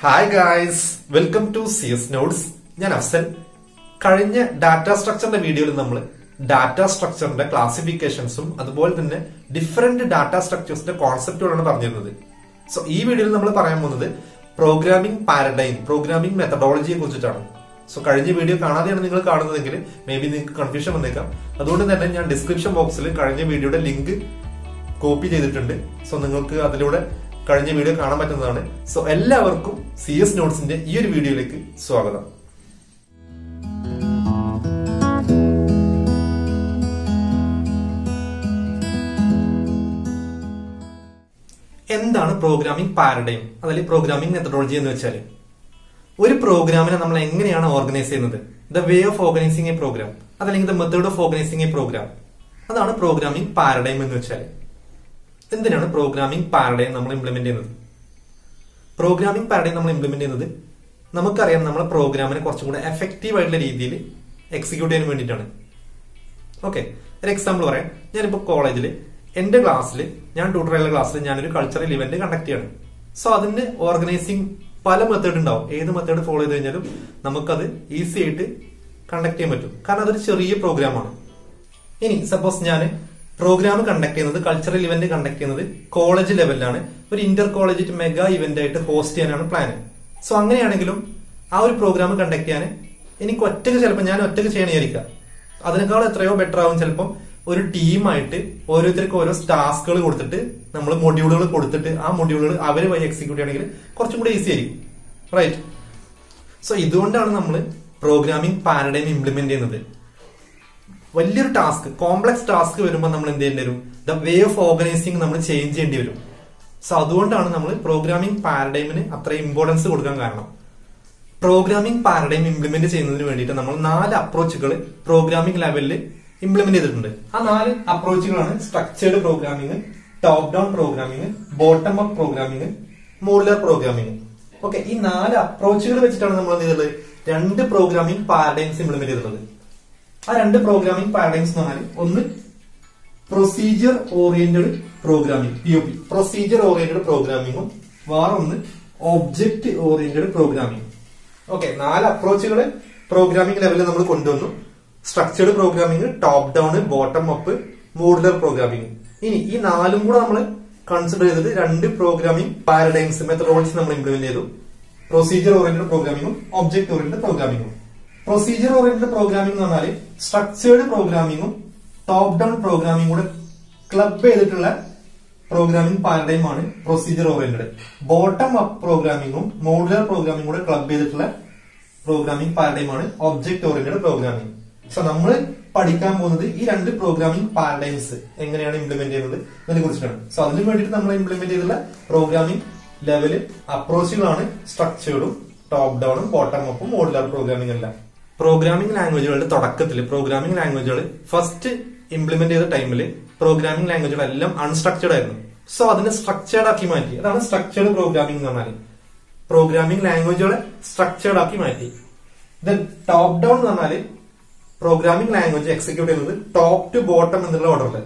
hi guys welcome to C S notes ഞാൻ അഫ്സൽ കഴിഞ്ഞ data സ്ട്രക്ചറിന്റെ വീഡിയോയിൽ നമ്മൾ ഡാറ്റ സ്ട്രക്ചറിന്റെ ക്ലാസിഫിക്കേഷൻസും അതുപോലെ തന്നെ ഡിഫറെന്റ് ഡാറ്റ സ്ട്രക്ചേഴ്സിന്റെ കോൺസെപ്റ്റുകളാണ് പറഞ്ഞിരുന്നത് സോ ഈ വീഡിയോയിൽ നമ്മൾ പറയാൻ പോകുന്നത് പ്രോഗ്രാമിംഗ് പാരഡൈം പ്രോഗ്രാമിംഗ് മെത്തഡോളജിയെ കുറിച്ചിട്ടാണ് സോ കഴിഞ്ഞ വീഡിയോ കാണാതെയാണ് നിങ്ങൾ കാണുന്നതെങ്കിൽ മേ ബി നിങ്ങൾക്ക് കൺഫ്യൂഷൻ വന്നേക്കാം അതുകൊണ്ട് തന്നെ ഞാൻ ഡിസ്ക്രിപ്ഷൻ ബോക്സിൽ കഴിഞ്ഞ വീഡിയോയുടെ ലിങ്ക് കോപ്പി ചെയ്തിട്ടുണ്ട് സോ നിങ്ങൾക്ക് അതിലൂടെ കഴിഞ്ഞ വീഡിയോ കാണാൻ പറ്റുന്നതാണ് സോ എല്ലാവർക്കും സി എസ് നോട്ട്സിന്റെ ഈ ഒരു വീഡിയോയിലേക്ക് സ്വാഗതം എന്താണ് പ്രോഗ്രാമിംഗ് പാരഡൈം അതല്ലെങ്കിൽ പ്രോഗ്രാമിംഗ് മെത്തഡോളജി എന്ന് വെച്ചാൽ ഒരു പ്രോഗ്രാമിനെ നമ്മൾ എങ്ങനെയാണ് ഓർഗനൈസ് ചെയ്യുന്നത് the way of organising a program അതല്ലെങ്കിൽ the method of organising a program അതാണ് പ്രോഗ്രാമിംഗ് പാരഡൈം എന്ന് വെച്ചാൽ എന്തിനാണ് പ്രോഗ്രാമിംഗ് പാരഡൈം നമ്മൾ ഇംപ്ലിമെന്റ് ചെയ്യുന്നത് പ്രോഗ്രാമിംഗ് പാരഡൈം നമ്മൾ ഇംപ്ലിമെന്റ് ചെയ്യുന്നത് നമുക്കറിയാം നമ്മുടെ പ്രോഗ്രാമിനെ കുറച്ചും കൂടെ എഫക്റ്റീവ് ആയിട്ടുള്ള രീതിയിൽ എക്സിക്യൂട്ട് ചെയ്യാൻ വേണ്ടിയിട്ടാണ് ഓക്കെ ഒരു എക്സാമ്പിൾ പറയാം ഞാനിപ്പോ കോളേജിൽ എന്റെ ക്ലാസ്സിൽ ഞാൻ ട്യൂട്ടോറിയൽ ക്ലാസ്സിൽ ഞാനൊരു കൾച്ചറൽ ഇവന്റ് കണ്ടക്ട് ചെയ്യണം സോ അതിന് ഓർഗനൈസിങ് പല മെത്തേഡ് ഉണ്ടാവും ഏത് മെത്തേഡ് ഫോളോ ചെയ്ത് കഴിഞ്ഞാലും നമുക്കത് ഈസി ആയിട്ട് കണ്ടക്ട് ചെയ്യാൻ പറ്റും കാരണം അതൊരു ചെറിയ പ്രോഗ്രാമാണ് ഇനി സപ്പോസ് ഞാൻ പ്രോഗ്രാം കണ്ടക്ട് ചെയ്യുന്നത് കൾച്ചറൽ ഇവന്റ് കണ്ടക്ട് ചെയ്യുന്നത് കോളേജ് ലെവലിലാണ് ഒരു ഇന്റർ കോളേജ് മെഗാ ഇവന്റ് ആയിട്ട് ഹോസ്റ്റ് ചെയ്യാനാണ് പ്ലാൻ സോ അങ്ങനെയാണെങ്കിലും ആ ഒരു പ്രോഗ്രാം കണ്ടക്ട് ചെയ്യാൻ എനിക്ക് ഒറ്റയ്ക്ക് ചിലപ്പോൾ ഞാൻ ഒറ്റയ്ക്ക് ചെയ്യണമായിരിക്കാം അതിനേക്കാൾ എത്രയോ ബെറ്റർ ആവും ചിലപ്പം ഒരു ടീമായിട്ട് ഓരോരുത്തർക്ക് ഓരോ ടാസ്കുകൾ കൊടുത്തിട്ട് നമ്മൾ മൊഡ്യൂളുകൾ കൊടുത്തിട്ട് ആ മൊഡ്യൂളുകൾ അവര് വഴി എക്സിക്യൂട്ട് ചെയ്യണമെങ്കിൽ കുറച്ചും കൂടി ഈസി ആയിരിക്കും റൈറ്റ് സോ ഇതുകൊണ്ടാണ് നമ്മൾ പ്രോഗ്രാമിംഗ് പാരഡൈം ഇംപ്ലിമെന്റ് ചെയ്യുന്നത് വലിയൊരു ടാസ്ക് കോംപ്ലക്സ് ടാസ്ക് വരുമ്പോൾ നമ്മൾ എന്ത് ചെയ്യേണ്ടി വരും ദ വേ ഓഫ് ഓർഗനൈസിങ് നമ്മൾ ചേഞ്ച് ചെയ്യേണ്ടി വരും സോ അതുകൊണ്ടാണ് നമ്മൾ പ്രോഗ്രാമിംഗ് പാരഡൈമിന് അത്ര ഇമ്പോർട്ടൻസ് കൊടുക്കാൻ കാരണം പ്രോഗ്രാമിംഗ് പാരഡൈം ഇംപ്ലിമെന്റ് ചെയ്യുന്നതിന് വേണ്ടിയിട്ട് നമ്മൾ നാല് അപ്രോച്ചുകൾ പ്രോഗ്രാമിംഗ് ലെവലിൽ ഇംപ്ലിമെന്റ് ചെയ്തിട്ടുണ്ട് ആ നാല് അപ്രോച്ചുകളാണ് structured programming top down programming bottom up programming modular programming okay ഈ നാല് അപ്രോച്ചുകൾ വെച്ചിട്ടാണ് നമ്മൾ എന്ത് ചെയ്തത് രണ്ട് പ്രോഗ്രാമിംഗ് പാരഡൈംസ് ഇംപ്ലിമെന്റ് ചെയ്തിട്ടുള്ളത് ആ രണ്ട് പ്രോഗ്രാമിംഗ് പാരഡൈംസ് എന്ന് പറഞ്ഞാൽ ഒന്ന് procedure oriented programming P O P procedure oriented പ്രോഗ്രാമിംഗും വേറൊന്ന് ഒബ്ജക്ട് ഓറിയന്റഡ് പ്രോഗ്രാമിംഗ് ഓക്കെ നാല് അപ്രോച്ചുകൾ പ്രോഗ്രാമിംഗ് ലെവലിൽ നമ്മൾ കൊണ്ടുവന്നു structured programming top down bottom up modular programming ഇനി ഈ നാലും കൂടെ നമ്മൾ കൺസിഡർ ചെയ്തത് രണ്ട് പ്രോഗ്രാമിംഗ് പാരഡൈംസ് മെത്തഡോളജി നമ്മൾ ഇംപ്ലിമെന്റ് ചെയ്തു പ്രൊസീജിയർ ഓറിയന്റഡ് പ്രോഗ്രാമിംഗും ഒബ്ജക്ട് ഓറിയന്റഡ് പ്രോഗ്രാമിംഗും പ്രൊസീജിയർ ഓറിയന്റഡ് പ്രോഗ്രാമിംഗ് എന്ന് പറഞ്ഞാൽ സ്ട്രക്ചേർഡ് പ്രോഗ്രാമിംഗും ടോപ്പ് ഡൗൺ പ്രോഗ്രാമിംഗ് കൂടെ ക്ലബ് ചെയ്തിട്ടുള്ള പ്രോഗ്രാമിംഗ് പാരഡൈം ആണ് പ്രൊസീജിയർ ഓറിയന്റഡ് ബോട്ടം അപ്പ് പ്രോഗ്രാമിംഗും മോഡുലർ പ്രോഗ്രാമിംഗ് കൂടെ ക്ലബ് ചെയ്തിട്ടുള്ള പ്രോഗ്രാമിംഗ് പാരഡൈം ആണ് ഒബ്ജക്ട് ഓറിയന്റഡ് പ്രോഗ്രാമിംഗ് സോ നമ്മൾ പഠിക്കാൻ പോകുന്നത് ഈ രണ്ട് പ്രോഗ്രാമിംഗ് പാരഡൈംസ് എങ്ങനെയാണ് ഇംപ്ലിമെന്റ് ചെയ്യുന്നത് എന്നതിനെ കുറിച്ചിട്ടാണ് സോ അതിന് വേണ്ടിയിട്ട് നമ്മൾ ഇംപ്ലിമെന്റ് ചെയ്തിട്ടുള്ള പ്രോഗ്രാമിംഗ് ലെവല് അപ്രോച്ചുകളാണ് സ്ട്രക്ചേർഡും ടോപ്പ് ഡൗണും ബോട്ടം അപ്പും മോഡുലർ പ്രോഗ്രാമിംഗ് എല്ലാം പ്രോഗ്രാമിംഗ് ലാംഗ്വേജുകളുടെ തുടക്കത്തിൽ പ്രോഗ്രാമിംഗ് ലാംഗ്വേജുകൾ ഫസ്റ്റ് ഇംപ്ലിമെന്റ് ചെയ്ത ടൈമിൽ പ്രോഗ്രാമിംഗ് ലാംഗ്വേജുകൾ എല്ലാം അൺസ്ട്രക്ചേർഡ് ആയിരുന്നു സോ അതിനെ സ്ട്രക്ചേർഡ് ആക്കി മാറ്റി അതാണ് സ്ട്രക്ചേർഡ് പ്രോഗ്രാമിംഗ് എന്ന് പറഞ്ഞാൽ പ്രോഗ്രാമിംഗ് ലാംഗ്വേജുകളെ സ്ട്രക്ചേർഡ് ആക്കി മാറ്റി ദെൻ ടോപ്പ് ഡൗൺ എന്ന് പറഞ്ഞാൽ പ്രോഗ്രാമിംഗ് ലാംഗ്വേജ് എക്സിക്യൂട്ട് ചെയ്യുന്നത് ടോപ്പ് ടു ബോട്ടം എന്നുള്ള ഓർഡറിൽ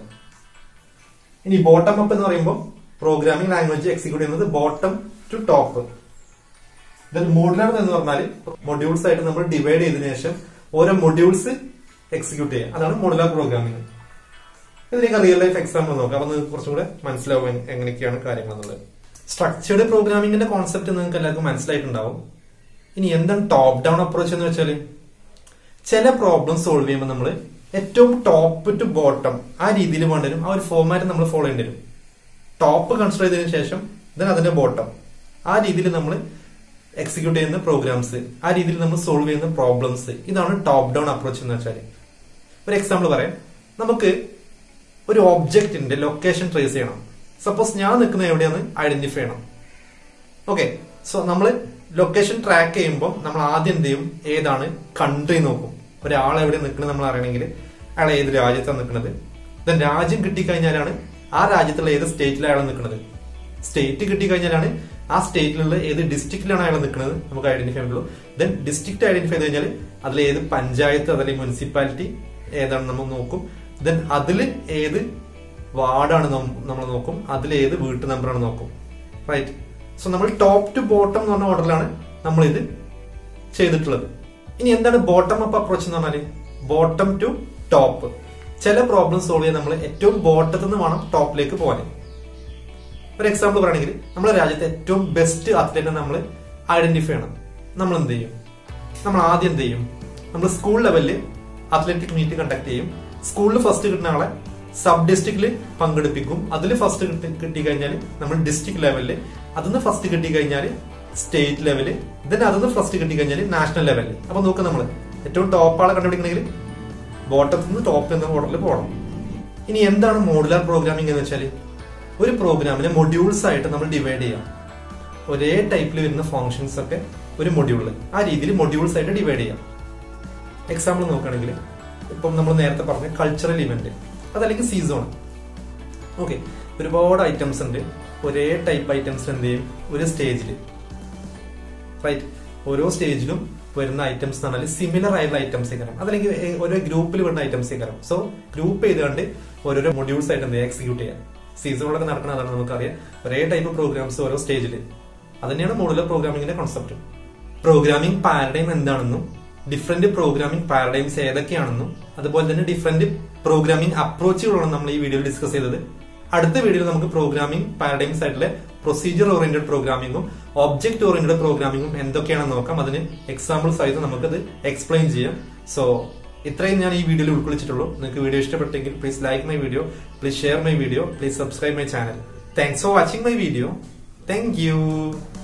ഇനി ബോട്ടം അപ്പ് എന്ന് പറയുമ്പോൾ പ്രോഗ്രാമിംഗ് ലാംഗ്വേജ് എക്സിക്യൂട്ട് ചെയ്യുന്നത് bottom to top then modular എന്ന് പറഞ്ഞാൽ മൊഡ്യൂൾസ് ആയിട്ട് നമ്മൾ ഡിവൈഡ് ചെയ്തതിനു ശേഷം ഓരോ മൊഡ്യൂൾസ് എക്സിക്യൂട്ട് ചെയ്യുക അതാണ് മോഡുലർ പ്രോഗ്രാമിംഗ് ഇതിലേക്ക് റിയൽ ലൈഫ് എക്സാമ്പിൾ നോക്കാം അപ്പൊ നിങ്ങൾക്ക് കുറച്ചും കൂടെ മനസ്സിലാവും എങ്- എങ്ങനെയൊക്കെയാണ് കാര്യങ്ങൾ എന്നുള്ളത് സ്ട്രക്ചേർഡ് പ്രോഗ്രാമിംഗിന്റെ കോൺസെപ്റ്റ് നിങ്ങൾക്ക് എല്ലാവർക്കും മനസ്സിലായിട്ടുണ്ടാവും ഇനി എന്താണ് ടോപ്പ് ഡൗൺ അപ്രോച്ച് എന്ന് വെച്ചാൽ ചില പ്രോബ്ലം സോൾവ് ചെയ്യുമ്പോൾ നമ്മൾ ഏറ്റവും ടോപ്പ് ടു ബോട്ടം ആ രീതിയിൽ വേണ്ടി വരും ആ ഒരു ഫോർമാറ്റ് നമ്മൾ ഫോളോ ചെയ്യേണ്ടി വരും ടോപ്പ് കൺസിഡർ ചെയ്തതിനു ശേഷം ദെൻ അതിന്റെ ബോട്ടം ആ രീതിയിൽ നമ്മൾ എക്സിക്യൂട്ട് ചെയ്യുന്ന പ്രോഗ്രാംസ് ആ രീതിയിൽ നമ്മൾ സോൾവ് ചെയ്യുന്ന പ്രോബ്ലംസ് ഇതാണ് ടോപ്പ് ഡൗൺ അപ്രോച്ച് എന്ന് വെച്ചാൽ ഒരു എക്സാമ്പിൾ പറയാം നമുക്ക് ഒരു ഒബ്ജക്റ്റിന്റെ ലൊക്കേഷൻ ട്രേസ് ചെയ്യണം സപ്പോസ് ഞാൻ നിൽക്കുന്ന എവിടെയാന്ന് ഐഡന്റിഫൈ ചെയ്യണം ഓക്കെ സോ നമ്മൾ ലൊക്കേഷൻ ട്രാക്ക് ചെയ്യുമ്പോൾ നമ്മൾ ആദ്യം എന്ത് ചെയ്യും ഏതാണ് കൺട്രി നോക്കും ഒരാൾ എവിടെ നിൽക്കുന്നത് നമ്മൾ അറിയണമെങ്കിൽ അയാൾ ഏത് രാജ്യത്താണ് നിൽക്കുന്നത് ദെൻ രാജ്യം കിട്ടിക്കഴിഞ്ഞാലാണ് ആ രാജ്യത്തുള്ള ഏത് സ്റ്റേറ്റിലാണ് അയാൾ നിൽക്കുന്നത് സ്റ്റേറ്റ് കിട്ടിക്കഴിഞ്ഞാലാണ് ആ സ്റ്റേറ്റിലുള്ള ഏത് ഡിസ്ട്രിക്റ്റിലാണ് അയാൾ നിൽക്കുന്നത് നമുക്ക് ഐഡന്റിഫൈ ചെയ്യുള്ളൂ ദെൻ ഡിസ്ട്രിക്ട് ഐഡന്റിഫൈ ചെയ്ത് കഴിഞ്ഞാൽ അതിൽ ഏത് പഞ്ചായത്ത് അതല്ലെങ്കിൽ മുനിസിപ്പാലിറ്റി ഏതാണ് നമ്മൾ നോക്കും ദെൻ അതിൽ ഏത് വാർഡാണ് നമ്മൾ നോക്കും അതിൽ ഏത് വീട്ടു നമ്പറാണ് നോക്കും റൈറ്റ് സോ നമ്മൾ ടോപ്പ് ടു ബോട്ടം എന്ന് പറഞ്ഞ ഓർഡറിലാണ് നമ്മൾ ഇത് ചെയ്തിട്ടുള്ളത് ഇനി എന്താണ് ബോട്ടം അപ്പ് അപ്രോച്ച് എന്ന് പറഞ്ഞാല് ബോട്ടം ടു ടോപ്പ് ചില പ്രോബ്ലം സോൾവ് ചെയ്യാൻ നമ്മൾ ഏറ്റവും ബോട്ടത്തിൽ നിന്ന് വേണം ടോപ്പിലേക്ക് പോകാൻ ഒരു എക്സാമ്പിൾ പറയുകയാണെങ്കിൽ നമ്മുടെ രാജ്യത്തെ ഏറ്റവും ബെസ്റ്റ് അത്ലറ്റിനെ നമ്മൾ ഐഡന്റിഫൈ ചെയ്യണം നമ്മൾ എന്ത് ചെയ്യും നമ്മൾ ആദ്യം എന്ത് ചെയ്യും നമ്മൾ സ്കൂൾ ലെവലിൽ അത്ലറ്റിക് മീറ്റ് കണ്ടക്ട് ചെയ്യും സ്കൂളിൽ ഫസ്റ്റ് കിട്ടുന്ന ആളെ സബ് ഡിസ്ട്രിക്റ്റിൽ പങ്കെടുപ്പിക്കും അതിൽ ഫസ്റ്റ് കിട്ടി കഴിഞ്ഞാൽ നമ്മൾ ഡിസ്ട്രിക്ട് ലെവലിൽ അതിന്ന് ഫസ്റ്റ് കിട്ടി കഴിഞ്ഞാൽ സ്റ്റേറ്റ് ലെവല് then അതിന്ന് ഫസ്റ്റ് കിട്ടി കഴിഞ്ഞാൽ നാഷണൽ ലെവലിൽ അപ്പൊ നോക്കുക നമ്മൾ ഏറ്റവും ടോപ്പ് ആളെ കണ്ടുപിടിക്കണമെങ്കിൽ ബോട്ടത്തിൽ നിന്ന് ടോപ്പ് എന്ന ഓർഡറിൽ പോകണം ഇനി എന്താണ് മോഡുലാർ പ്രോഗ്രാമിംഗ് എന്ന് വെച്ചാൽ ഒരു പ്രോഗ്രാമിനെ മൊഡ്യൂൾസ് ആയിട്ട് നമ്മൾ ഡിവൈഡ് ചെയ്യാം ഒരേ ടൈപ്പിൽ വരുന്ന ഫങ്ഷൻസ് ഒക്കെ ഒരു മൊഡ്യൂളിൽ ആ രീതിയിൽ മൊഡ്യൂൾസ് ആയിട്ട് ഡിവൈഡ് ചെയ്യാം എക്സാമ്പിൾ നോക്കുകയാണെങ്കിൽ ഇപ്പം നമ്മൾ നേരത്തെ പറഞ്ഞ കൾച്ചറൽ ഇവന്റ് അതല്ലെങ്കിൽ സീസൺ ഓക്കെ ഒരുപാട് ഐറ്റംസ് ഉണ്ട് ഒരേ ടൈപ്പ് ഐറ്റംസ് എന്ത് ചെയ്യും ഒരു സ്റ്റേജിൽ റൈറ്റ് ഓരോ സ്റ്റേജിലും വരുന്ന ഐറ്റംസ് എന്ന് പറഞ്ഞാൽ സിമിലർ ആയിട്ടുള്ള ഐറ്റംസ് ആയിരിക്കണം അതല്ലെങ്കിൽ ഏ- ഓരോ ഗ്രൂപ്പിൽ വരുന്ന ഐറ്റംസ് ആയിരിക്കണം സോ ഗ്രൂപ്പ് ചെയ്തുകൊണ്ട് ഓരോരോ മൊഡ്യൂൾസ് ആയിട്ട് എന്ത് എക്സിക്യൂട്ട് ചെയ്യാം സീസണിലൊക്കെ നടക്കുന്ന അതാണ് നമുക്കറിയാം ഒരേ ടൈപ്പ് പ്രോഗ്രാംസ് ഓരോ സ്റ്റേജിൽ അതന്നെയാണ് മോഡുലർ പ്രോഗ്രാമിംഗിന്റെ കോൺസെപ്റ്റ് പ്രോഗ്രാമിംഗ് പാരഡൈം എന്താണെന്നും ഡിഫറെന്റ് പ്രോഗ്രാമിംഗ് പാരഡൈംസ് ഏതൊക്കെയാണെന്നും അതുപോലെ തന്നെ ഡിഫറെന്റ് പ്രോഗ്രാമിംഗ് അപ്രോച്ചുകളാണ് നമ്മൾ ഈ വീഡിയോയിൽ ഡിസ്കസ് ചെയ്തത് അടുത്ത വീഡിയോയിൽ നമുക്ക് പ്രോഗ്രാമിംഗ് പാരഡൈംസ് ആയിട്ടുള്ള പ്രൊസീജിയർ ഓറിയന്റഡ് പ്രോഗ്രാമിംഗും ഒബ്ജക്ട് ഓറിയന്റഡ് പ്രോഗ്രാമിംഗും എന്തൊക്കെയാണെന്ന് നോക്കാം അതിന് എക്സാമ്പിൾ സഹിതം നമുക്കത് എക്സ്പ്ലെയിൻ ചെയ്യാം സോ ഇത്രയും ഞാൻ ഈ വീഡിയോയിൽ ഉൾക്കൊള്ളിച്ചിട്ടുള്ളൂ നിങ്ങൾക്ക് വീഡിയോ ഇഷ്ടപ്പെട്ടെങ്കിൽ please like my video please share my video please subscribe my channel thanks for watching my video thank U